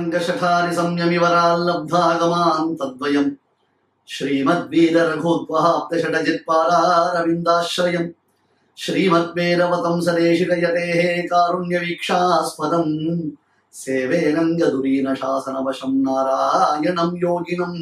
अङ्गशठानि संयमिवराल्लब्धागमान् तद्वयम् श्रीमद्वीररघोद्वहाप्तषडजित्पारारविन्दाश्रयम् श्रीमद्वेरवतं सदेशिकयतेः कारुण्यवीक्षास्पदम् सेवेनङ्गदुरीन शासनवशं नारायणं योगिनम्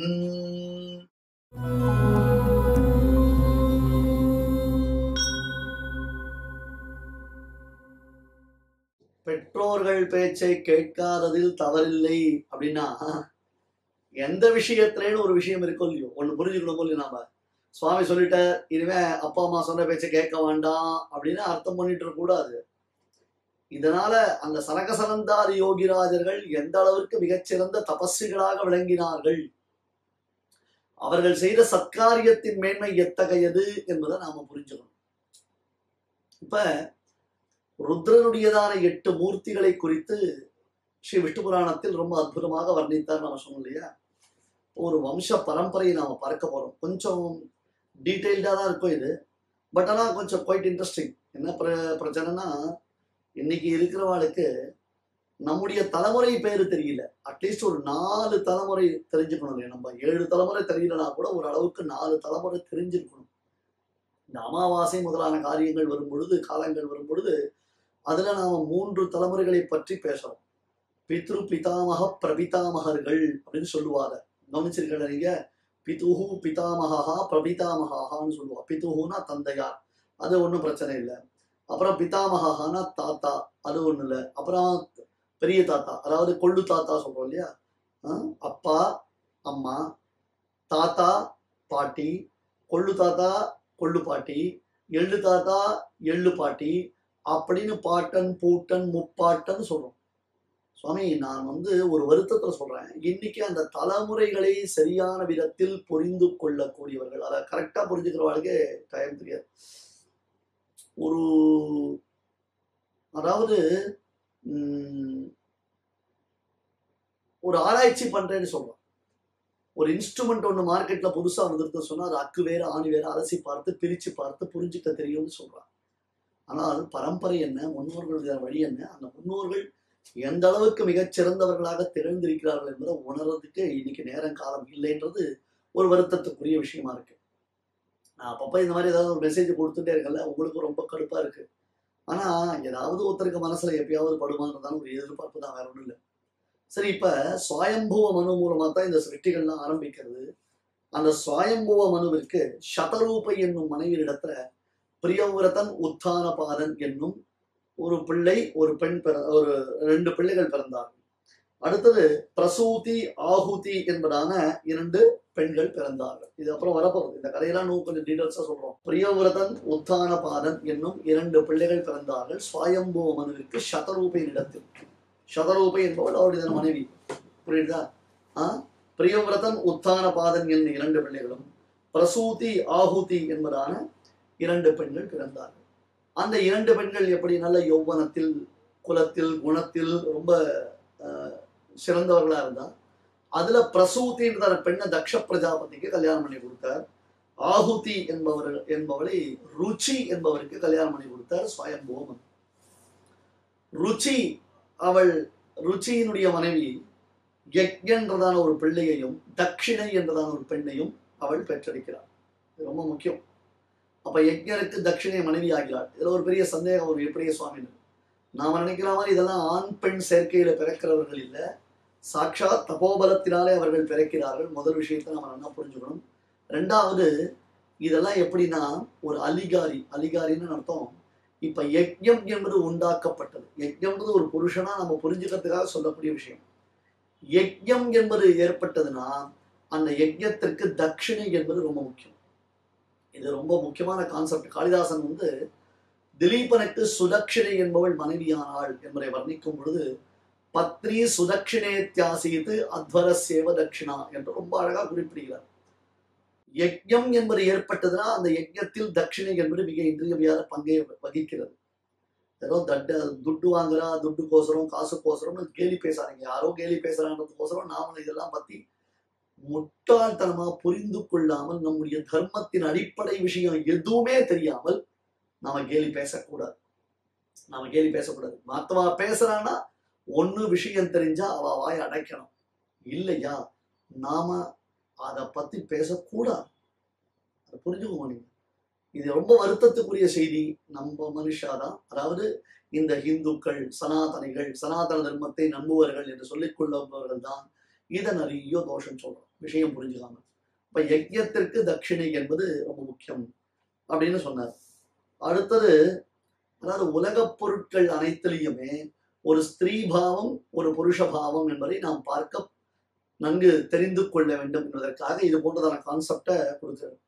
பெற்றோர்கள் பேச்சை கேட்காததில் தவறில்லை அப்படின்னா எந்த விஷயத்துலன்னு ஒரு விஷயம் இருக்கும் இல்லையோ ஒண்ணு புரிஞ்சுக்கணும் இல்லையோ நாம சுவாமி சொல்லிட்டார் இனிமே அப்பா அம்மா சொன்ன பேச்சை கேட்க வேண்டாம் அப்படின்னு அர்த்தம் பண்ணிட்டு இருக்க கூடாது இதனால அந்த சனகசனந்தாரி யோகிராஜர்கள் எந்த அளவிற்கு மிகச்சிறந்த தபஸ்விகளாக விளங்கினார்கள் அவர்கள் செய்த சத்காரியத்தின் மேன்மை எத்தகையது என்பதை நாம புரிஞ்சுக்கணும் இப்ப ருத்ரனுடையதான எட்டு மூர்த்திகளை குறித்து ஸ்ரீ விஷ்ணு புராணத்தில் ரொம்ப அற்புதமாக வர்ணித்தார் நாம சொன்னோம் இல்லையா ஒரு வம்ச பரம்பரையை நாம பார்க்க போறோம் கொஞ்சம் டீட்டெயில்டா தான் இருக்கும் இது பட் ஆனால் கொஞ்சம் குவைட் இன்ட்ரெஸ்டிங் என்ன பிர பிரச்சனைனா இன்னைக்கு இருக்கிறவாளுக்கு நம்முடைய தலைமுறை பேரு தெரியல அட்லீஸ்ட் ஒரு நாலு தலைமுறை தெரிஞ்சுக்கணும் இல்லையா நம்ம ஏழு தலைமுறை தெரியலனா கூட ஒரு அளவுக்கு நாலு தலைமுறை தெரிஞ்சிருக்கணும் இந்த அமாவாசை முதலான காரியங்கள் வரும் பொழுது காலங்கள் வரும் பொழுது அதுல நாம மூன்று தலைமுறைகளை பற்றி பேசுறோம் பித்ரு பிதாமக பிரபிதாமகர்கள் அப்படின்னு சொல்லுவாங்க கவனிச்சிருக்கல நீங்க பிதுஹு பிதாமகா பிரபிதாமகான்னு சொல்லுவா பிதுஹுனா தந்தையார் அது ஒன்றும் பிரச்சனை இல்லை அப்புறம் பிதாமகானா தாத்தா அது ஒன்றும் இல்லை அப்புறம் பெரிய தாத்தா அதாவது கொள்ளு தாத்தா சொல்றோம் இல்லையா ஆஹ் அப்பா அம்மா தாத்தா பாட்டி கொள்ளு தாத்தா கொள்ளு பாட்டி எள்ளு தாத்தா எள்ளு பாட்டி அப்படின்னு பாட்டன் பூட்டன் முப்பாட்டன் சொல்றோம் சுவாமி நான் வந்து ஒரு வருத்தத்துல சொல்றேன் இன்னைக்கு அந்த தலைமுறைகளை சரியான விதத்தில் புரிந்து கொள்ளக்கூடியவர்கள் அதை கரெக்டா புரிஞ்சுக்கிறவர்களுக்கு டைம் தெரியாது ஒரு அதாவது உம், ஒரு ஆராய்ச்சி பண்றேன்னு சொல்றோம் ஒரு இன்ஸ்ட்ருமெண்ட் ஒன்று மார்க்கெட்ல புதுசா வந்துருக்கு சொன்னா அது அக்கு வேற ஆணி வேற அலசி பார்த்து பிரிச்சு பார்த்து புரிஞ்சுக்க தெரியும்னு சொல்றான் ஆனால் பரம்பரை என்ன முன்னோர்களுடைய வழி என்ன அந்த முன்னோர்கள் எந்த அளவுக்கு மிகச் சிறந்தவர்களாக திகழ்ந்திருக்கிறார்கள் என்பதை உணர்றதுக்கு இன்னைக்கு நேரம் காலம் இல்லைன்றது ஒரு வருத்தத்துக்குரிய விஷயமா இருக்கு நான் அப்பப்ப இந்த மாதிரி ஏதாவது ஒரு மெசேஜ் கொடுத்துட்டே இருக்கல உங்களுக்கு ரொம்ப கடுப்பா இருக்கு ஆனா ஏதாவது ஒருத்தருக்கு மனசுல எப்பயாவது படுமான்றதான ஒரு எதிர்பார்ப்பு தான் வேற ஒண்ணும் இல்லை சரி இப்ப சுவாயம்புவ மனு மூலமா தான் இந்த சிருஷ்டிகள்லாம் ஆரம்பிக்கிறது அந்த சுவாயம்புவ மனுவிற்கு சதரூபை என்னும் மனைவியிடத்துல பிரியவிரதன் உத்தானபாதன் என்னும் ஒரு பிள்ளை ஒரு பெண் பிற ஒரு ரெண்டு பிள்ளைகள் பிறந்தார்கள் அடுத்தது பிரசூதி ஆகுதி என்பதான இரண்டு பெண்கள் பிறந்தார்கள் இது அப்புறம் வரப்போகுது இந்த கதையெல்லாம் இன்னும் கொஞ்சம் டீடைல்ஸா சொல்றோம் பிரியவிரதன் உத்தானபாதன் என்னும் இரண்டு பிள்ளைகள் பிறந்தார்கள் சுவாயம்புவ மனுவிற்கு சதரூபை இடத்தில் சதரூபை என்பவள் அவருடைய மனைவி புரியுதா ஆ பிரியவிரதன் உத்தானபாதன் என்னும் இரண்டு பிள்ளைகளும் பிரசூதி ஆகுதி என்பதான இரண்டு பெண்கள் பிறந்தார்கள் அந்த இரண்டு பெண்கள் எப்படி நல்ல யௌவனத்தில் குலத்தில் குணத்தில் ரொம்ப ஆஹ், சிறந்தவர்களா இருந்தா அதுல பிரசூதின்ற பெண்ணை தக்ஷ பிரஜாபதிக்கு கல்யாணம் பண்ணி கொடுத்தார் ஆகுதி என்பவர் என்பவளை ருச்சி என்பவருக்கு கல்யாணம் பண்ணி கொடுத்தார் ஸ்வயம்பூமன் ருச்சி அவள் ருச்சியினுடைய மனைவி யக்ஞன்றதான ஒரு பிள்ளையையும் தட்சிணை என்றதான ஒரு பெண்ணையும் அவள் பெற்றெடுக்கிறாள் இது ரொம்ப முக்கியம் அப்ப யஜ்ஞருக்கு தட்சிணை மனைவி ஆகிறாள் இதுல ஒரு பெரிய சந்தேகம் ஒரு எப்படியே சுவாமி நாம நினைக்கிற மாதிரி இதெல்லாம் ஆண் பெண் சேர்க்கையில பிறக்கிறவர்கள் இல்ல சாட்சாத் தபோபலத்தினாலே அவர்கள் பிறக்கிறார்கள் முதல் விஷயத்தை நம்ம நல்லா புரிஞ்சுக்கணும் ரெண்டாவது இதெல்லாம் எப்படின்னா ஒரு அலிகாரி அலிகாரின்னு அர்த்தம் இப்ப யஜ்ஞம் என்பது உண்டாக்கப்பட்டது யஜ்ஞம்ன்றது ஒரு புருஷனா நம்ம புரிஞ்சுக்கிறதுக்காக சொல்லக்கூடிய விஷயம் யஜ்ஞம் என்பது ஏற்பட்டதுன்னா அந்த யஜ்ஞத்திற்கு தட்சிணை என்பது ரொம்ப முக்கியம் இது ரொம்ப முக்கியமான கான்செப்ட் காளிதாசன் வந்து திலீபனுக்கு சுதக்ஷிணை என்பவள் மனைவியானாள் என்பதை வர்ணிக்கும் பொழுது பத்ரி சுதக்ஷிணே தியாசித்து அத்வர சேவ தட்சிணா என்று ரொம்ப அழகா குறிப்பிடுகிறார் யஜ்ஞம் என்பது ஏற்பட்டதுன்னா அந்த யஜ்ஞத்தில் தட்சிணை என்பது மிக இன்றியமையாத பங்கை வகிக்கிறது ஏதோ தட்ட துட்டு வாங்குறா துட்டுக்கோசரம் காசுக்கோசரம்னு கேலி பேசாதீங்க யாரோ கேலி பேசுறான்றதுக்கோசரம் நாமளும் இதெல்லாம் பத்தி முட்டாள்தனமா புரிந்து கொள்ளாமல் நம்முடைய தர்மத்தின் அடிப்படை விஷயம் எதுவுமே தெரியாமல் நாம கேலி பேசக்கூடாது நாம கேலி பேசக்கூடாது மத்தவா பேசுறான்னா ஒண்ணு விஷயம் தெரிஞ்சா அவ வாய் அடைக்கணும் இல்லையா நாம அதை பத்தி பேசக்கூடாது அதை புரிஞ்சுக்கோங்க நீங்க இது ரொம்ப வருத்தத்துக்குரிய செய்தி நம்ம மனுஷாதான் அதாவது இந்த இந்துக்கள் சனாதனிகள் சனாதன தர்மத்தை நம்புவர்கள் என்று சொல்லிக் கொள்ளவர்கள் தான் இதை நிறைய தோஷம் சொல்றோம் விஷயம் புரிஞ்சுக்காம இப்ப யஜ்யத்திற்கு தட்சிணை என்பது ரொம்ப முக்கியம் அப்படின்னு சொன்னார் அடுத்தது அதாவது உலகப் பொருட்கள் அனைத்திலையுமே ஒரு ஸ்திரீ பாவம் ஒரு புருஷ பாவம் என்பதை நாம் பார்க்க நன்கு தெரிந்து கொள்ள வேண்டும் என்பதற்காக இது போன்றதான கான்செப்டை கொடுக்கிறார்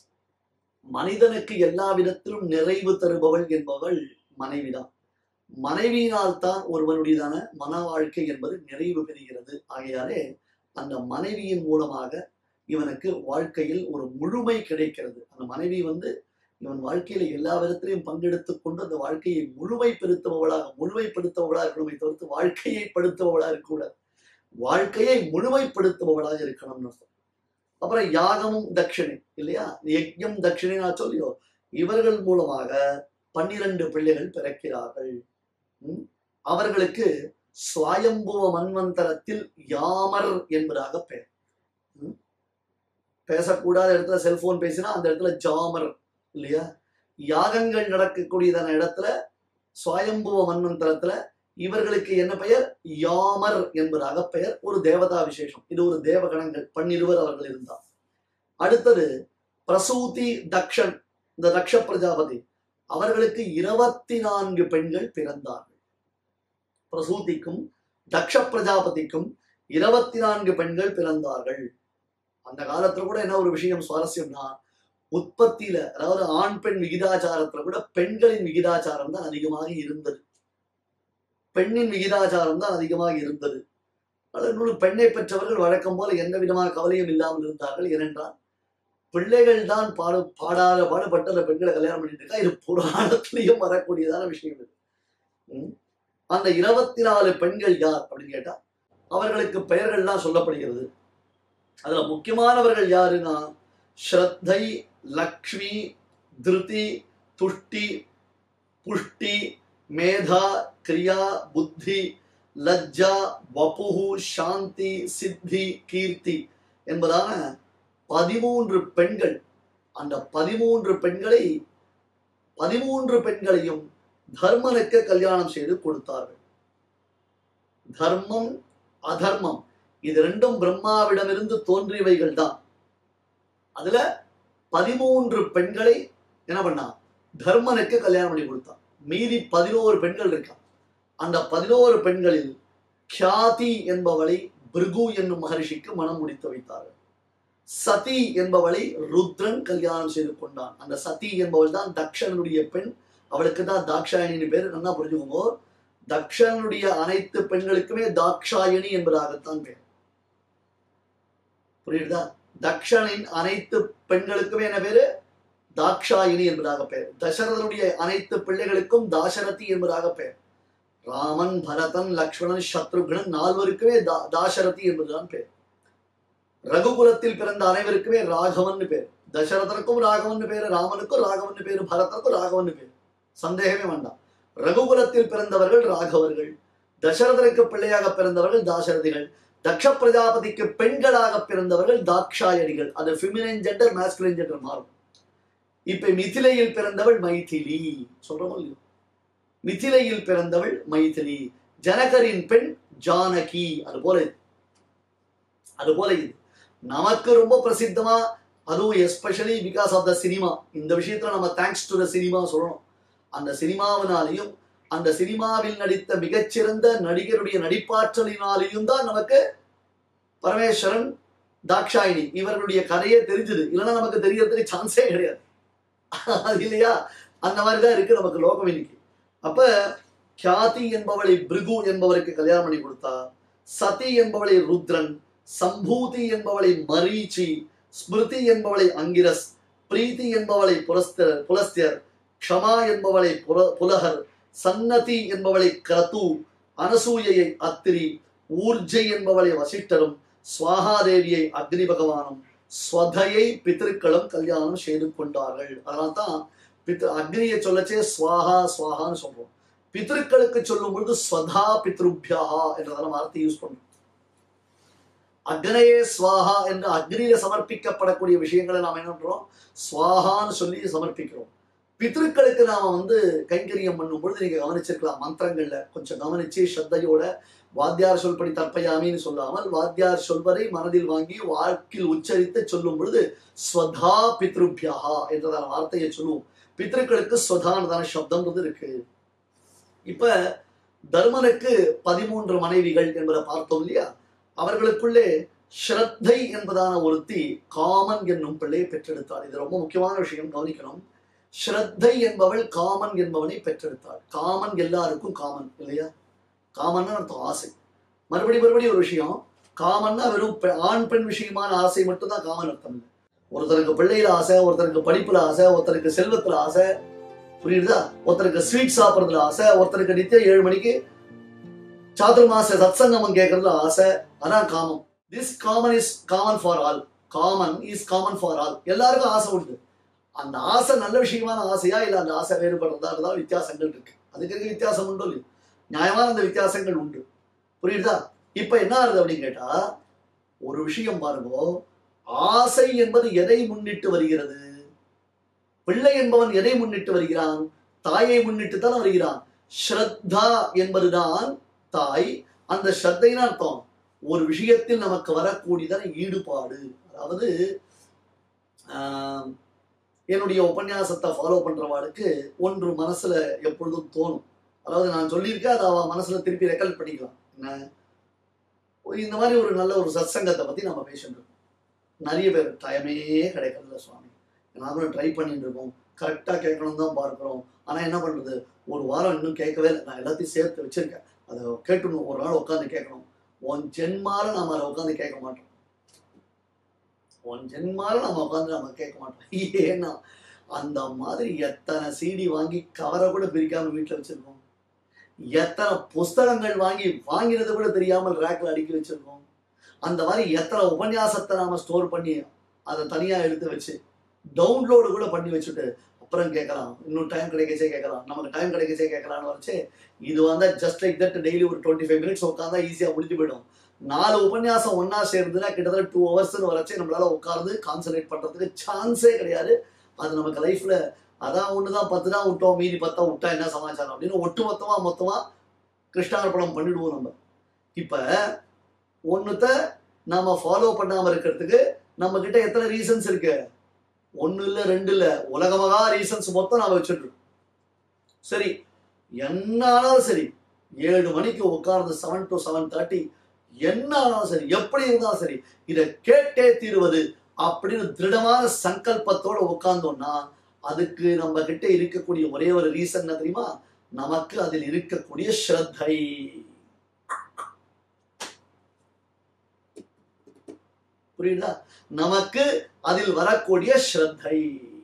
மனிதனுக்கு எல்லா விதத்திலும் நிறைவு தருபவள் என்பவள் மனைவிதான் மனைவியினால் தான் ஒருவனுடையதான மன வாழ்க்கை என்பது நிறைவு பெறுகிறது ஆகையாலே அந்த மனைவியின் மூலமாக இவனுக்கு வாழ்க்கையில் ஒரு முழுமை கிடைக்கிறது அந்த மனைவி வந்து இவன் வாழ்க்கையில எல்லா விதத்திலையும் பங்கெடுத்துக் கொண்டு அந்த வாழ்க்கையை முழுமைப்படுத்துபவளாக முழுமைப்படுத்துபவளாக இருக்கணுமே தவிர்த்து வாழ்க்கையை படுத்துபவளாக இருக்கக்கூடாது வாழ்க்கையை முழுமைப்படுத்துபவளாக இருக்கணும்னு அர்த்தம் அப்புறம் யாகமும் தட்சிணை இல்லையா யஜ்யம் தட்சிணை நான் சொல்லியோ இவர்கள் மூலமாக பன்னிரண்டு பிள்ளைகள் பிறக்கிறார்கள் ம்? அவர்களுக்கு சுவாயம்புவ மன்வந்தரத்தில் யாமர் என்பதாக பெயர் ம்? பேசக்கூடாத இடத்துல செல்போன் பேசினா அந்த இடத்துல ஜாமர் இல்லையா யாகங்கள் நடக்கக்கூடியதான இடத்துல சுவாயம்புவ மன்வந்தரத்துல இவர்களுக்கு என்ன பெயர் யாமர் என்பதாக பெயர் ஒரு தேவதா விசேஷம் இது ஒரு தேவகணங்கள் பன்னிருவர் அவர்கள் இருந்தார் அடுத்தது பிரசூதி தக்ஷன் இந்த தக்ஷ பிரஜாபதி அவர்களுக்கு இருபத்தி நான்கு பெண்கள் பிறந்தார்கள் பிரசூதிக்கும் தக்ஷ பிரஜாபதிக்கும் இருபத்தி நான்கு பெண்கள் பிறந்தார்கள் அந்த காலத்துல கூட என்ன ஒரு விஷயம் சுவாரஸ்யம்னா உற்பத்தியில அதாவது ஆண் பெண் விகிதாச்சாரத்துல கூட பெண்களின் விகிதாச்சாரம் தான் அதிகமாக இருந்தது பெண்ணின் விகிதாச்சாரம் தான் அதிகமாக இருந்தது அதனோடு பெண்ணை பெற்றவர்கள் வழக்கம் போல எந்த விதமான கவலையும் இல்லாமல் இருந்தார்கள் ஏனென்றால் பிள்ளைகள் தான் பாடு பாடாத பாடுபட்ட அந்த பெண்களை கல்யாணம் பண்ணிட்டு இருக்கா இது புராணத்திலையும் வரக்கூடியதான விஷயம் இது ம். அந்த இருபத்தி நாலு பெண்கள் யார் அப்படின்னு கேட்டா அவர்களுக்கு பெயர்கள்லாம் சொல்லப்படுகிறது அதுல முக்கியமானவர்கள் யாருன்னா ஸ்ரத்தை லக்ஷ்மி திருதி துஷ்டி புஷ்டி மேதா கிரியா புத்தி லஜ்ஜா வபுகு சாந்தி சித்தி கீர்த்தி என்பதான பதிமூன்று பெண்கள் அந்த பதிமூன்று பெண்களை பதிமூன்று பெண்களையும் தர்மனுக்கு கல்யாணம் செய்து கொடுத்தார்கள் தர்மம் அதர்மம் இது ரெண்டும் பிரம்மாவிடமிருந்து தோன்றியவைகள் தான் அதுல பதிமூன்று பெண்களை என்ன பண்ணா தர்மனுக்கு கல்யாணம் பண்ணி கொடுத்தான் மீதி பதினோரு பெண்கள் இருக்கா அந்த பதினோரு பெண்களில் கியாதி என்பவளை பிருகு என்னும் மகரிஷிக்கு மனம் முடித்து வைத்தார்கள் சதி என்பவளை ருத்ரன் கல்யாணம் செய்து கொண்டான் அந்த சதி என்பவள் தான் தக்ஷனுடைய பெண் அவளுக்கு தான் தாக்ஷாயணின்னு பேர் நல்லா புரிஞ்சுக்கோங்க தக்ஷனுடைய அனைத்து பெண்களுக்குமே தாக்ஷாயணி என்பதாகத்தான் பேர் புரியுதா தக்ஷனின் அனைத்து பெண்களுக்குமே என்ன பேரு தாக்ஷாயினி என்பதாக பெயர் தசரதனுடைய அனைத்து பிள்ளைகளுக்கும் தாசரதி என்பதாக பெயர் ராமன் பரதன் லக்ஷ்மணன் சத்ருக்னன் நால்வருக்குமே தா தாசரதி என்பதுதான் பேர் ரகுகுலத்தில் பிறந்த அனைவருக்குமே ராகவன் பேர் தசரதனுக்கும் ராகவன் பேரு ராமனுக்கும் ராகவன் பேரு பரதனுக்கும் ராகவன் பேர் சந்தேகமே வேண்டாம் ரகுகுலத்தில் பிறந்தவர்கள் ராகவர்கள் தசரதனுக்கு பிள்ளையாக பிறந்தவர்கள் தாசரதிகள் தக்ஷ பிரஜாபதிக்கு பெண்களாக பிறந்தவர்கள் தாக்ஷாயணிகள் அது ஃபிமினைன் ஜெண்டர் மாஸ்குலின் ஜெண்டர் மாறும் இப்ப மிதிலையில் பிறந்தவள் மைதிலி சொல்றோமோ இல்லையோ மிதிலையில் பிறந்தவள் மைதிலி ஜனகரின் பெண் ஜானகி அது போல இது அது போல இது நமக்கு ரொம்ப பிரசித்தமா அதுவும் especially because of the cinema இந்த விஷயத்துல நம்ம தேங்க்ஸ் டு த சினிமா சொல்லணும் அந்த சினிமாவினாலையும் அந்த சினிமாவில் நடித்த மிகச்சிறந்த நடிகருடைய நடிப்பாற்றலினாலேயும் தான் நமக்கு பரமேஸ்வரன் தாக்ஷாயினி இவர்களுடைய கதையே தெரிஞ்சது இல்லைன்னா நமக்கு தெரியறதுக்கு சான்ஸே கிடையாது அது இல்லையா அந்த மாதிரி தான் இருக்கு நமக்கு லோகம் இன்னைக்கு அப்ப கியாதி என்பவளை பிருகு என்பவருக்கு கல்யாணம் பண்ணி கொடுத்தா சதி என்பவளை ருத்ரன் சம்பூதி என்பவளை மரீச்சி ஸ்மிருதி என்பவளை அங்கிரஸ் பிரீத்தி என்பவளை புலஸ்தர் புலஸ்தியர் க்ஷமா என்பவளை புல புலகர் சன்னதி என்பவளை கிரது அனசூயையை அத்திரி ஊர்ஜை என்பவளை வசிஷ்டரும் சுவாகாதேவியை அக்னி பகவானும் ஸ்வதையை பித்திருக்களும் கல்யாணம் செய்து கொண்டார்கள் அதனால தான் பித்து அக்னியை சொல்லச்சே ஸ்வாஹா ஸ்வாஹான்னு சொல்றோம் பித்ருக்களுக்கு சொல்லும் பொழுது ஸ்வதா பித்ருபியா என்றதான வார்த்தை யூஸ் பண்றோம் அக்னயே ஸ்வாஹா என்று அக்னியில சமர்ப்பிக்கப்படக்கூடிய விஷயங்களை நாம் என்ன பண்றோம் ஸ்வாஹான்னு சொல்லி சமர்ப்பிக்கிறோம் பித்ருக்களுக்கு நாம வந்து கைங்கரியம் பண்ணும் பொழுது நீங்க கவனிச்சிருக்கலாம் மந்திரங்கள்ல கொஞ்சம் கவனிச்சு ஸ்ரத்தையோட வாத்தியார் சொல்படி தற்பயாமின்னு சொல்லாமல் வாத்தியார் சொல்வதை மனதில் வாங்கி வாழ்க்கையில் உச்சரித்து சொல்லும் பொழுது ஸ்வதா பித்ருபியா என்றதான வார்த்தையை சொல்லுவோம் பித்ருக்களுக்கு ஸ்வதானதான சப்தம்ன்றது இருக்கு இப்ப தர்மனுக்கு பதிமூன்று மனைவிகள் என்பதை பார்த்தோம் இல்லையா அவர்களுக்குள்ளே ஸ்ரத்தை என்பதான ஒருத்தி காமன் என்னும் பிள்ளையை பெற்றெடுத்தாள் இது ரொம்ப முக்கியமான விஷயம் கவனிக்கணும் ஸ்ரத்தை என்பவள் காமன் என்பவனை பெற்றெடுத்தாள் காமன் எல்லாருக்கும் காமன் இல்லையா காமன்னா அர்த்தம் ஆசை மறுபடி மறுபடி ஒரு விஷயம் காமன்னா வெறும் பெ- ஆண் பெண் விஷயமான ஆசை மட்டும்தான் காமன் அர்த்தம் இல்லை ஒருத்தருக்கு பிள்ளையில ஆசை ஒருத்தருக்கு படிப்புல ஆசை ஒருத்தருக்கு செல்வத்துல ஆசை புரியுதா ஒருத்தருக்கு ஸ்வீட் சாப்பிட்றதுல ஆசை ஒருத்தருக்கு நித்தியம் ஏழு மணிக்கு சாதுர்மாச சத்சங்கமம் கேட்கறதுல ஆசை அதான் காமம் this common is common for all common is common for all எல்லாருக்கும் ஆசை உண்டு அந்த ஆசை நல்ல விஷயமான ஆசையா இல்ல அந்த ஆசை வேறுபடுறதா இருந்தால் வித்தியாசங்கள் இருக்கு அதுக்கு இருக்கு வித்தியாசம் உண்டு இல்லையா? நியாயமான அந்த வித்தியாசங்கள் உண்டு புரியுதா இப்ப என்ன ஆகுது அப்படின்னு கேட்டா ஒரு விஷயம் பாருங்க ஆசை என்பது எதை முன்னிட்டு வருகிறது பிள்ளை என்பவன் எதை முன்னிட்டு வருகிறான் தாயை முன்னிட்டு தான் வருகிறான் ஸ்ரத்தா என்பதுதான் தாய் அந்த ஸ்ரத்தைன்னு அர்த்தம் ஒரு விஷயத்தில் நமக்கு வரக்கூடியதான ஈடுபாடு அதாவது ஆஹ், என்னுடைய உபன்யாசத்தை ஃபாலோ பண்றவாளுக்கு ஒன்று மனசுல எப்பொழுதும் தோணும் அதாவது நான் சொல்லியிருக்கேன் அதை அவ மனசுல திருப்பி ரெக்கார்ட் பண்ணிக்கலாம் என்ன இந்த மாதிரி ஒரு நல்ல ஒரு சத்சங்கத்தை பத்தி நம்ம பேசிட்டு இருக்கோம் நிறைய பேர் டைமே கிடைக்கல சுவாமி நாங்களும் ட்ரை பண்ணிட்டு இருக்கோம் கரெக்டாக கேட்கணும் தான் பார்க்குறோம் ஆனால் என்ன பண்ணுறது ஒரு வாரம் இன்னும் கேட்கவே இல்லை நான் எல்லாத்தையும் சேர்த்து வச்சிருக்கேன் அதை கேட்டுணும் ஒரு நாள் உட்காந்து கேட்கணும் உன் ஜென்மால நாம அதை உட்காந்து கேட்க மாட்டோம் உன் ஜென்மால நம்ம உட்காந்து நம்ம கேட்க மாட்டோம் ஏன்னா அந்த மாதிரி எத்தனை சிடி வாங்கி கவரை கூட பிரிக்காம வீட்டில் வச்சிருக்கோம் எத்தனை புஸ்தகங்கள் வாங்கி வாங்கினது கூட தெரியாமல் ரேக்கில் அடுக்கி வச்சிருக்கோம் அந்த மாதிரி எத்தனை உபன்யாசத்தை நாம ஸ்டோர் பண்ணி அதை தனியா எடுத்து வச்சு டவுன்லோடு கூட பண்ணி வச்சுட்டு அப்புறம் கேட்கலாம் இன்னும் டைம் கிடைக்கச்சே கேட்கலாம் நமக்கு டைம் கிடைக்கச்சே கேட்கலாம்னு வச்சு இது வந்தா ஜஸ்ட் லைக் தட் டெய்லி ஒரு டுவெண்ட்டி ஃபைவ் மினிட்ஸ் உட்காந்தா ஈஸியா முடிஞ்சு போயிடும் நாலு உபன்யாசம் ஒண்ணா சேர்ந்துன்னா கிட்டத்தட்ட டூ ஹவர்ஸ்னு வரச்சு நம்மளால உட்கார்ந்து கான்சன்ட்ரேட் பண்றதுக்கு சான்ஸே கிடையாது அது நமக்கு லைஃப்ல அதான் ஒண்ணுதான் பத்து தான் விட்டோம் மீதி பத்தா விட்டா என்ன சமாச்சாரம் அப்படின்னு ஒட்டுமொத்தமா மொத்தமா கிருஷ்ணார்ப்பணம் பண்ணிடுவோம் நம்ம இப்ப ஒண்ணுத்த நாம ஃபாலோ பண்ணாம இருக்கிறதுக்கு நம்ம கிட்ட எத்தனை ரீசன்ஸ் இருக்கு ஒண்ணு இல்ல ரெண்டு இல்ல உலகமகா ரீசன்ஸ் மொத்தம் நாம வச்சுட்டு சரி என்ன ஆனாலும் சரி ஏழு மணிக்கு உட்கார்ந்து செவன் டு செவன் தேர்ட்டி என்ன ஆனாலும் சரி எப்படி இருந்தாலும் சரி இதை கேட்டே தீருவது அப்படின்னு திருடமான சங்கல்பத்தோட உட்கார்ந்தோம்னா அதுக்கு நம்ம கிட்ட இருக்கக்கூடிய ஒரே ஒரு ரீசன் என்ன தெரியுமா நமக்கு அதில் இருக்கக்கூடிய ஸ்ரத்தை புரியுதா நமக்கு அதில் வரக்கூடிய ஸ்ரத்தை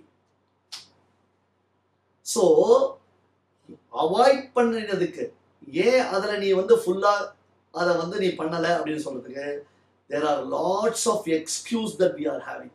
சோ அவாய்ட் பண்ணினதுக்கு ஏன் அதுல நீ வந்து ஃபுல்லா அதை வந்து நீ பண்ணல அப்படின்னு சொல்றதுக்கு there are lots of excuse that we are having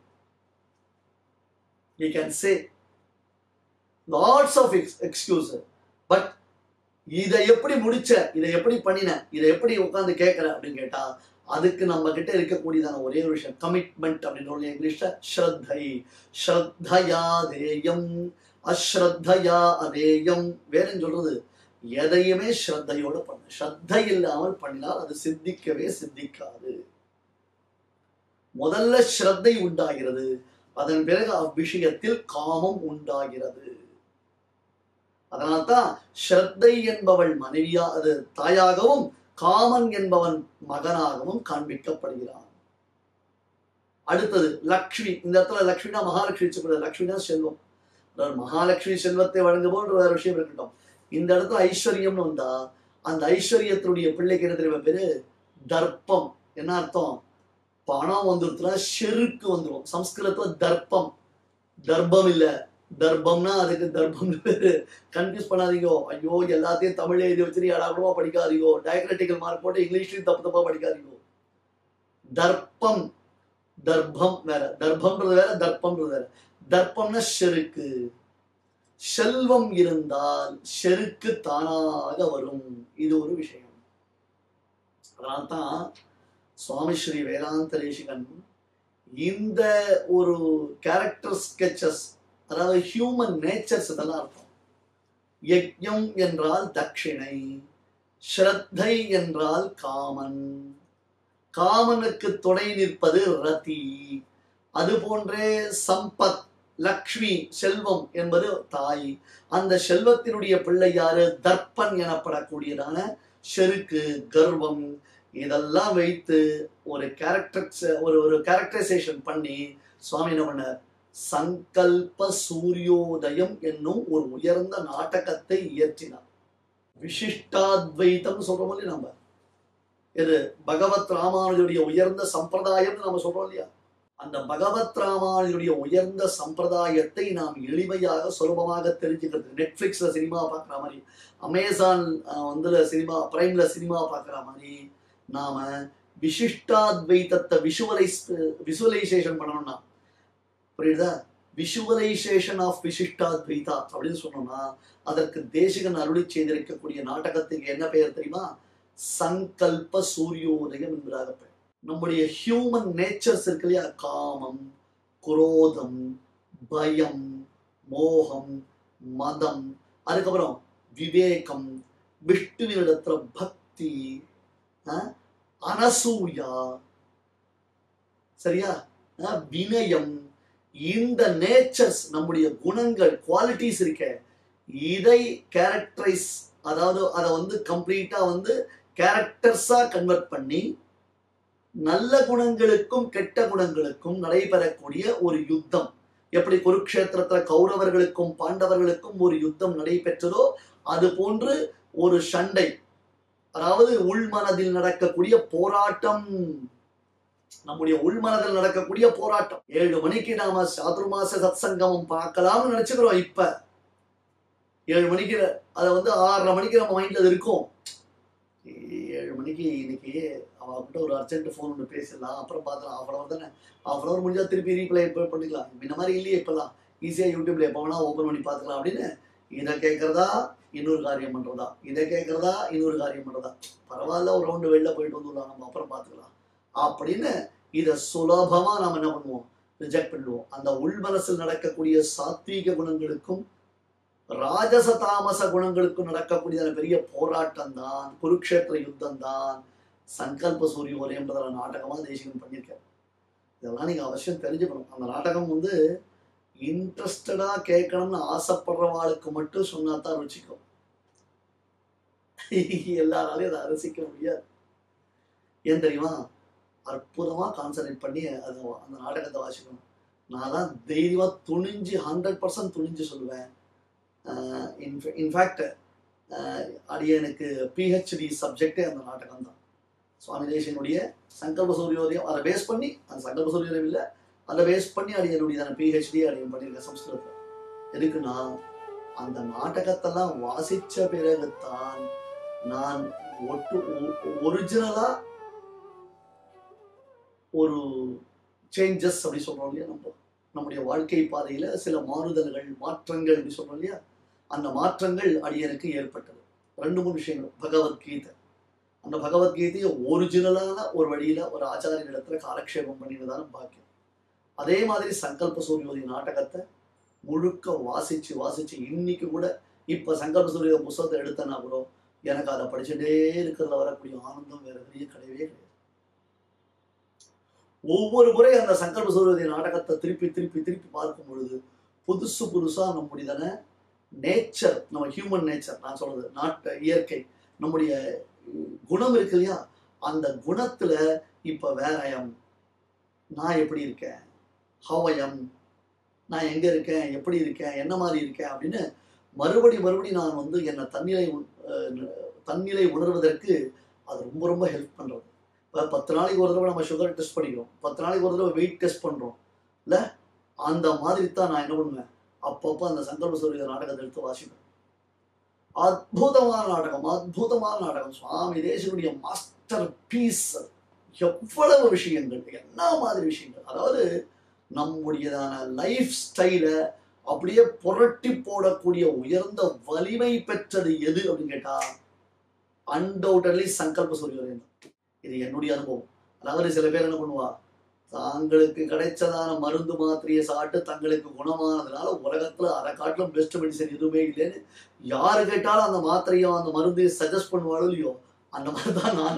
you can say lots of excuse but இதை எப்படி முடிச்ச இதை எப்படி பண்ணின இதை எப்படி உட்காந்து கேட்கற அப்படின்னு கேட்டா அதுக்கு நம்ம கிட்ட இருக்கக்கூடியதான ஒரே ஒரு விஷயம் கமிட்மெண்ட் அப்படின்னு இங்கிலீஷ்ல ஸ்ரத்தை ஸ்ரத்தையா தேயம் அஸ்ரத்தையா அதேயம் வேறன்னு சொல்றது எதையுமே ஸ்ரத்தையோட பண்ணு ஸ்ரத்தை இல்லாமல் பண்ணினால் அது சித்திக்கவே சித்திக்காது முதல்ல ஸ்ரத்தை உண்டாகிறது அதன் பிறகு அவ்விஷயத்தில் காமம் உண்டாகிறது அதனால்தான் ஸ்ரத்தை என்பவள் மனைவியா அது தாயாகவும் காமன் என்பவன் மகனாகவும் காண்பிக்கப்படுகிறான் அடுத்தது லக்ஷ்மி இந்த இடத்துல லக்ஷ்மினா மகாலட்சுமி சொல்லக்கூடாது லக்ஷ்மினா செல்வம் அதாவது மகாலட்சுமி செல்வத்தை வழங்குவோன்ற வேற விஷயம் இருக்கட்டும் இந்த இடத்துல ஐஸ்வர்யம்னு வந்தா அந்த ஐஸ்வர்யத்தினுடைய பிள்ளைக்கு என்ன தெரியுமா பேரு தர்ப்பம் என்ன அர்த்தம் பணம் வந்துருச்சுன்னா செருக்கு வந்துடும் சம்ஸ்கிருதத்துல தர்ப்பம் தர்ப்பம் இல்ல தர்ப்பம்னா அதுக்கு தர்ப்பம் பேரு கன்ஃபியூஸ் பண்ணாதீங்க ஐயோ எல்லாத்தையும் தமிழ்ல எழுதி வச்சுட்டு ஏடாகூடமா படிக்காதீங்கோ டயக்ரட்டிக்கல் மார்க் போட்டு இங்கிலீஷ்லயும் தப்பு தப்பா படிக்காதீங்க தர்ப்பம் தர்ப்பம் வேற தர்ப்பம்ன்றது வேற தர்ப்பம்ன்றது வேற தர்ப்பம்னா செருக்கு செல்வம் இருந்தால் செருக்கு தானாக வரும் இது ஒரு விஷயம் அதனால்தான் சுவாமி ஸ்ரீ வேதாந்த தேசிகன் இந்த ஒரு கேரக்டர் ஸ்கெச்சஸ் அதாவது ஹியூமன் நேச்சர்ஸ் இதெல்லாம் இருக்கும் யஜ்யம் என்றால் தட்சிணை ஸ்ரத்தை என்றால் காமன் காமனுக்கு துணை நிற்பது ரதி அது போன்றே சம்பத் லக்ஷ்மி செல்வம் என்பது தாய் அந்த செல்வத்தினுடைய பிள்ளை யாரு தர்ப்பன் எனப்படக்கூடியதான செருக்கு கர்வம் இதெல்லாம் வைத்து ஒரு கேரக்டர் ஒரு ஒரு கேரக்டரைசேஷன் பண்ணி சுவாமி என்ன பண்ணார் சங்கல்ப சூரியோதயம் என்னும் ஒரு உயர்ந்த நாடகத்தை இயற்றினார் விசிஷ்டாத்வைத்தம் சொல்றோம் இல்லையா நம்ம இது பகவத் ராமானுஜருடைய உயர்ந்த சம்பிரதாயம்னு நம்ம சொல்றோம் இல்லையா அந்த பகவத் ராமானுஜருடைய உயர்ந்த சம்பிரதாயத்தை நாம் எளிமையாக சுலபமாக தெரிஞ்சுக்கிறது நெட்ஃபிளிக்ஸ்ல சினிமா பார்க்குற மாதிரி அமேசான் வந்துல சினிமா பிரைம்ல சினிமா பார்க்குற மாதிரி நாம விசிஷ்டாத்வைத்தத்தை விஷுவலைஸ் விஷுவலைசேஷன் பண்ணணும்னா புரியுதா விஷுவலைசேஷன் ஆஃப் விசிஷ்டாத்வைதா அப்படின்னு சொன்னோம்னா அதற்கு தேசிகன் அருளி செய்திருக்கக்கூடிய நாடகத்துக்கு என்ன பெயர் தெரியுமா சங்கல்ப சூரியோதயம் என்பதாக பெயர் நம்முடைய ஹியூமன் நேச்சர்ஸ் இருக்கு இல்லையா காமம் குரோதம் பயம் மோகம் மதம் அதுக்கப்புறம் விவேகம் விஷ்ணுவினிடத்துல பக்தி அஹ், அனசூயா சரியா அஹ், வினயம் இந்த நேச்சர்ஸ் நம்முடைய குணங்கள் குவாலிட்டிஸ் இருக்க இதை கேரக்டரைஸ் அதாவது அதை வந்து கம்ப்ளீட்டா வந்து கேரக்டர்ஸா கன்வெர்ட் பண்ணி நல்ல குணங்களுக்கும் கெட்ட குணங்களுக்கும் நடைபெறக்கூடிய ஒரு யுத்தம் எப்படி குருக்ஷேத்திரத்துல கௌரவர்களுக்கும் பாண்டவர்களுக்கும் ஒரு யுத்தம் நடைபெற்றதோ அது போன்று ஒரு சண்டை அதாவது உள்மனதில் நடக்கக்கூடிய போராட்டம் நம்முடைய உள்மனதில் நடக்கக்கூடிய போராட்டம் ஏழு மணிக்கு நாம சாதுர்மாச சத்சங்கமம் பார்க்கலாம்னு நினைச்சுக்கிறோம் இப்ப ஏழு மணிக்கு அதை வந்து ஆறரை மணிக்கு நம்ம மைண்ட்ல அது இருக்கும் ஏழு மணிக்கு இன்னைக்கு அவகிட்ட ஒரு அர்ஜென்ட் ஃபோன் ஒன்று பேசிடலாம் அப்புறம் பார்த்துலாம் ஆஃப் ஹவர் தானே ஆஃப் ஹவர் முடிஞ்சா திருப்பி ரீப்ளை பண்ணிக்கலாம் இந்த மாதிரி இல்லையே இப்பெல்லாம் ஈஸியாக யூடியூப்ல எப்போ வேணா ஓப்பன் பண்ணி பார்த்துக்கலாம் அப்படின்னு இதை கேட்கறதா இன்னொரு காரியம் பண்றதா இதை கேட்கறதா இன்னொரு காரியம் பண்றதா பரவாயில்ல ஒரு ரவுண்டு வெளில போயிட்டு வந்துடலாம் நம்ம அப்புறம் பார்த்துக்கலாம் அப்படின்னு இதை சுலபமா நாம என்ன பண்ணுவோம் ரிஜெக்ட் பண்ணிடுவோம் அந்த உள்மனசில் நடக்கக்கூடிய சாத்வீக குணங்களுக்கும் ராஜச தாமச குணங்களுக்கும் நடக்கக்கூடிய பெரிய போராட்டம் தான் குருக்ஷேத்திர யுத்தம் தான் சங்கல்ப சூரியோதயம்ன்றத நாடகமா தேசிகன் பண்ணியிருக்காரு இதெல்லாம் நீங்க அவசியம் தெரிஞ்சுக்கணும் அந்த நாடகம் வந்து இன்ட்ரெஸ்டடா கேட்கணும்னு ஆசைப்படுறவாளுக்கு மட்டும் சொன்னா தான் ருச்சிக்கும் எல்லாராலையும் அதை ரசிக்க முடியாது ஏன் தெரியுமா அற்புதமா கான்சன்ட்ரேட் பண்ணி அது அந்த நாடகத்தை வாசிக்கணும் நான்லாம் தைரியமா துணிஞ்சு ஹண்ட்ரட் பர்சன்ட் துணிஞ்சு சொல்லுவேன் இன்ஃபேக்ட் அடியனுக்கு பிஹெச்டி சப்ஜெக்டே அந்த நாடகம் தான் சுவாமி தேசியனுடைய சங்கல்ப சூரியோதயம் அதை பேஸ் பண்ணி அந்த சங்கல்ப சூரியோதயம் இல்லை அதை பேஸ் பண்ணி அடியனுடைய பிஹெச்டி அடியன் பண்ணியிருக்கேன் சம்ஸ்கிருதத்தில் எதுக்குன்னா அந்த நாடகத்தெல்லாம் வாசிச்ச பிறகுதான் நான் ஒட்டு ஒரிஜினலா ஒரு சேஞ்சஸ் அப்படி சொல்றோம் இல்லையா நம்ம நம்முடைய வாழ்க்கை பாதையில சில மாறுதல்கள் மாற்றங்கள் அப்படி சொல்றோம் இல்லையா அந்த மாற்றங்கள் அடியனுக்கு ஏற்பட்டது ரெண்டு மூணு விஷயங்கள் பகவத்கீதை அந்த பகவத்கீதையை ஒரிஜினலான ஒரு வழியில ஒரு ஆச்சாரிய இடத்துல காலக்ஷேபம் பண்ணினதான பாக்கியம் அதே மாதிரி சங்கல்ப சூரியோதய நாடகத்தை முழுக்க வாசிச்சு வாசிச்சு இன்னைக்கு கூட இப்ப சங்கல்ப சூரிய புஸ்தகத்தை எடுத்தேன்னா கூட எனக்கு அதை படிச்சுட்டே இருக்கிறதுல வரக்கூடிய ஆனந்தம் வேற பெரிய கிடையவே கிடையாது ஒவ்வொரு முறை அந்த சங்கல்ப சூரியோதய நாடகத்தை திருப்பி திருப்பி திருப்பி பார்க்கும் பொழுது புதுசு புதுசா நம்முடையதான நேச்சர் நம்ம ஹியூமன் நேச்சர் நான் சொல்றது நாட்டு இயற்கை நம்முடைய குணம் இருக்கு இல்லையா அந்த குணத்துல இப்ப வேறயம் நான் எப்படி இருக்கேன் ஹவயம் நான் எங்க இருக்கேன் எப்படி இருக்கேன் என்ன மாதிரி இருக்கேன் அப்படின்னு மறுபடி மறுபடி நான் வந்து என்னை தன்னிலை தன்னிலை உணர்வதற்கு அது ரொம்ப ரொம்ப ஹெல்ப் பண்றது இப்போ பத்து நாளைக்கு ஒரு தடவை நம்ம சுகர் டெஸ்ட் பண்ணிக்கிறோம் பத்து நாளைக்கு ஒரு தடவை வெயிட் டெஸ்ட் பண்றோம் இல்ல அந்த மாதிரி தான் நான் என்ன பண்ணுவேன் அப்பப்போ அந்த சங்கல்ப சூரிய நாடகத்தை எடுத்து வாசிப்பேன் அற்புதமான நாடகம் அற்புதமான நாடகம் சுவாமி தேசனுடைய மாஸ்டர் பீஸ் எவ்வளவு விஷயங்கள் என்ன மாதிரி விஷயங்கள் அதாவது நம்முடையதான லைஃப் ஸ்டைலை அப்படியே புரட்டி போடக்கூடிய உயர்ந்த வலிமை பெற்றது எது அப்படின்னு கேட்டா அன்டவுட்டட்லி சங்கல்ப சூரியரேந்தம் இது என்னுடைய அனுபவம் அதாவது சில பேர் என்ன பண்ணுவா தாங்களுக்கு கிடைச்சதான மருந்து மாத்திரையை சாப்பிட்டு தங்களுக்கு குணமானதுனால உலகத்துல அரை காட்டிலும் பெஸ்ட் மெடிசன் எதுவுமே இல்லைன்னு யாரு கேட்டாலும் அந்த மாத்திரையும் அந்த மருந்தையும் சஜஸ்ட் பண்ணுவாளோ இல்லையோ அந்த மாதிரி தான் நான்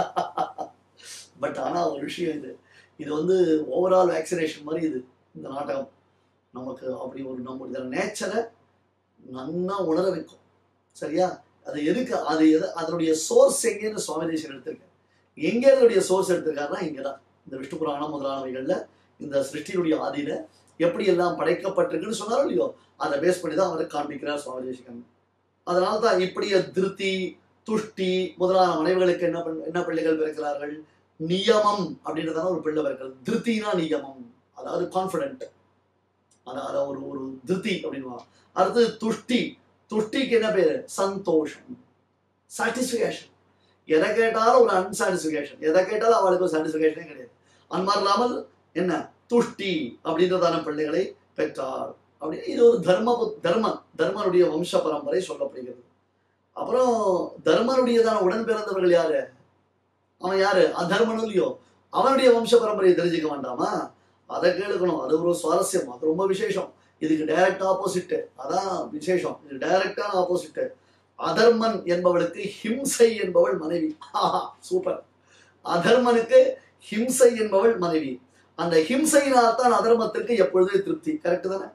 பட் ஆனா ஒரு விஷயம் இது இது வந்து ஓவரால் வேக்சினேஷன் மாதிரி இது இந்த நாடகம் நமக்கு அப்படி ஒரு நம்முடைய நேச்சரை நன்னா உணர வைக்கும் சரியா அது எதுக்கு அது எது அதனுடைய சோர்ஸ் எங்கேன்னு சுவாமி தேசன் எடுத்திருக்காரு எங்கே அதனுடைய சோர்ஸ் எடுத்திருக்காருன்னா இங்கே தான் இந்த விஷ்ணு புராணம் முதலானவைகள்ல இந்த சிருஷ்டியுடைய ஆதியில எப்படி எல்லாம் படைக்கப்பட்டிருக்குன்னு சொன்னாரோ இல்லையோ அதை பேஸ் பண்ணி தான் அவர் காண்பிக்கிறார் சுவாமி தேசிகன் அதனால தான் இப்படிய திருப்தி துஷ்டி முதலான மனைவிகளுக்கு என்ன பண்ண என்ன பிள்ளைகள் பிறக்கிறார்கள் நியமம் அப்படின்றதான ஒரு பிள்ளை பிறக்கிறது திருப்தினா நியமம் அதாவது கான்ஃபிடென்ட் அதாவது ஒரு ஒரு திருப்தி அப்படின்னு அடுத்து துஷ்டி துஷ்டிக்கு என்ன பேரு சந்தோஷம் சாட்டிஸ்ஃபிகேஷன் எதை கேட்டாலும் ஒரு அன்சாட்டிஸ்ஃபிகேஷன் எதை கேட்டாலும் அவளுக்கு ஒரு சாட்டிஸ்ஃபிகேஷனே கிடையாது அந்த மாதிரி இல்லாமல் என்ன துஷ்டி அப்படின்றதான பிள்ளைகளை பெற்றார் அப்படின்னு இது ஒரு தர்ம தர்ம தர்மனுடைய வம்ச பரம்பரை சொல்லப்படுகிறது அப்புறம் தர்மனுடையதான உடன் பிறந்தவர்கள் யாரு அவன் யாரு அதர்மனும் இல்லையோ அவனுடைய வம்ச பரம்பரையை தெரிஞ்சுக்க வேண்டாமா அதை கேளுக்கணும் அது ஒரு சுவாரஸ்யம் அது ரொம்ப விசேஷம் இதுக்கு டைரக்ட் ஆப்போசிட் அதான் விசேஷம் இது டைரக்டான ஆப்போசிட் அதர்மன் என்பவளுக்கு ஹிம்சை என்பவள் மனைவி சூப்பர் அதர்மனுக்கு ஹிம்சை என்பவள் மனைவி அந்த ஹிம்சையினால் தான் அதர்மத்திற்கு எப்பொழுதும் திருப்தி கரெக்ட் தானே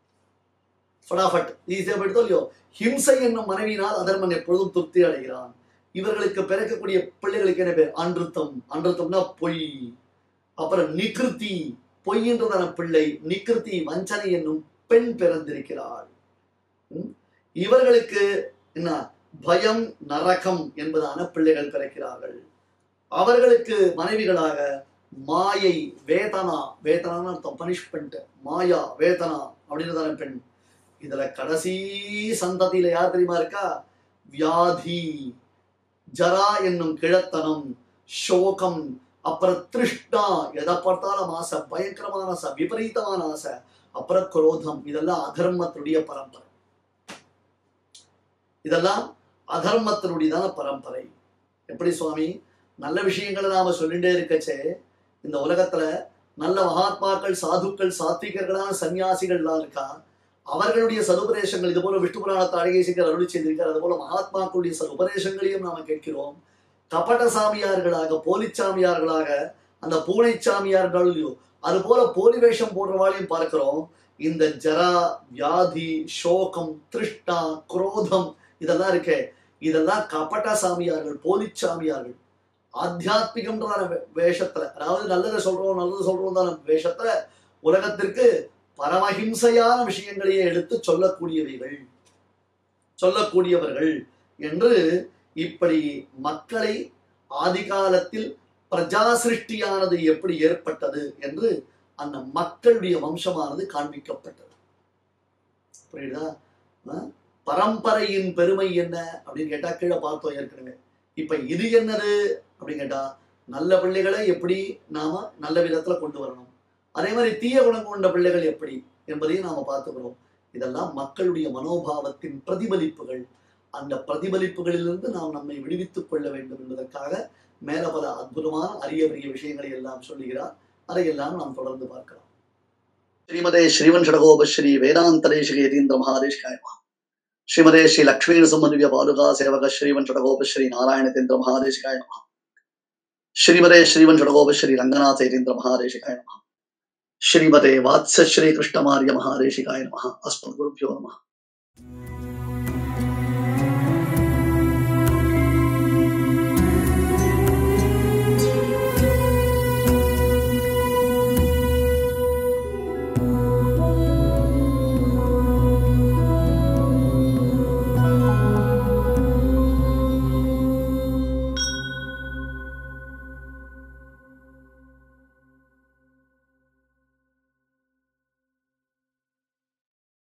ஃபடாஃபட் ஈஸியா போயிடுதோ இல்லையோ ஹிம்சை என்னும் மனைவியினால் அதர்மன் எப்பொழுதும் திருப்தி அடைகிறான் இவர்களுக்கு பிறக்கக்கூடிய பிள்ளைகளுக்கு என்ன பேர் அன்றுத்தம் அன்றுத்தம்னா பொய் அப்புறம் நிகிருத்தி பொய்ன்றதான பிள்ளை நிகிருத்தி வஞ்சனை என்னும் பெண் பிறந்திருக்கிறாள் ம்? இவர்களுக்கு என்ன பயம் நரகம் என்பதான பிள்ளைகள் பிறக்கிறார்கள் அவர்களுக்கு மனைவிகளாக மாயை வேதனா வேதனான்னு அர்த்தம் பனிஷ்மெண்ட் மாயா வேதனா அப்படின்றதான பெண் இதுல கடைசி சந்ததியில யார் தெரியுமா இருக்கா வியாதி ஜரா என்னும் கிழத்தனம் சோகம் அப்புறம் திருஷ்டா எதை பார்த்தாலும் ஆசை பயங்கரமான ஆசை விபரீதமான ஆசை அப்புறம் குரோதம் இதெல்லாம் அதர்மத்தினுடைய பரம்பரை இதெல்லாம் அதர்மத்தினுடையதான பரம்பரை எப்படி சுவாமி நல்ல விஷயங்களை நாம சொல்லிட்டே இருக்கச்சே இந்த உலகத்துல நல்ல மகாத்மாக்கள் சாதுக்கள் சாத்விகர்களான சன்னியாசிகள்லாம் இருக்கா அவர்களுடைய சதுபதேசங்கள் இது போல விஷ்ணு புராணத்தை அழகை சிங்கர் அருளி செய்திருக்கார் அது போல மகாத்மாக்களுடைய ச உபதேசங்களையும் நாம கேட்கிறோம் கபட சாமியார்களாக போலி சாமியார்களாக அந்த பூனை சாமியார்கள் இல்லையோ அது போல போலி வேஷம் போடுறவாளையும் பார்க்கிறோம் இந்த ஜரா வியாதி சோகம் திருஷ்டா குரோதம் இதெல்லாம் இருக்கே இதெல்லாம் கபட சாமியார்கள் போலி சாமியார்கள் ஆத்தியாத்மிகம்ன்றதான வே- வேஷத்துல அதாவது நல்லதை சொல்றோம் நல்லது சொல்றோம் தான வேஷத்துல உலகத்திற்கு பரமஹிம்சையான விஷயங்களையே எடுத்து சொல்லக்கூடியவைகள் சொல்லக்கூடியவர்கள் என்று இப்படி மக்களை ஆதிகாலத்தில் பிரஜா சிருஷ்டியானது எப்படி ஏற்பட்டது என்று அந்த மக்களுடைய வம்சமானது காண்பிக்கப்பட்டது புரியுதா ஆ? பரம்பரையின் பெருமை என்ன அப்படின்னு கேட்டா கீழே பார்த்தோம் ஏற்கனவே இப்ப இது என்னது அப்படின்னு கேட்டா நல்ல பிள்ளைகளை எப்படி நாம நல்ல விதத்துல கொண்டு வரணும் அதே மாதிரி தீய குணம் கொண்ட பிள்ளைகள் எப்படி என்பதையும் நாம பார்த்துக்கிறோம் இதெல்லாம் மக்களுடைய மனோபாவத்தின் பிரதிபலிப்புகள் அந்த பிரதிபலிப்புகளிலிருந்து நாம் நம்மை விடுவித்துக் கொள்ள வேண்டும் என்பதற்காக மேல பல அற்புதமான அரிய பெரிய விஷயங்களை எல்லாம் சொல்லுகிறார் அதையெல்லாம் நாம் தொடர்ந்து பார்க்கலாம் ஸ்ரீமதே ஸ்ரீவன் ஷடகோப ஸ்ரீ வேதாந்தரேஷக யதீந்திர மகாதேஷ்காயமா ஸ்ரீமதே ஸ்ரீ லக்ஷ்மீ சுமதிவ்ய பாதுகா சேவக ஸ்ரீவன் ஷடகோப ஸ்ரீ நாராயணதேந்திர மகாதேஷ்காய நம ஸ்ரீமதே ஸ்ரீவன் ஷடகோப ஸ்ரீ ரங்கநாத யதீந்திர மகாதேஷிகாய நம ஸ்ரீமதே வாத்ச ஸ்ரீ கிருஷ்ணமாரிய மகாதேஷிகாய நம அஸ்மத் குருபியோ நம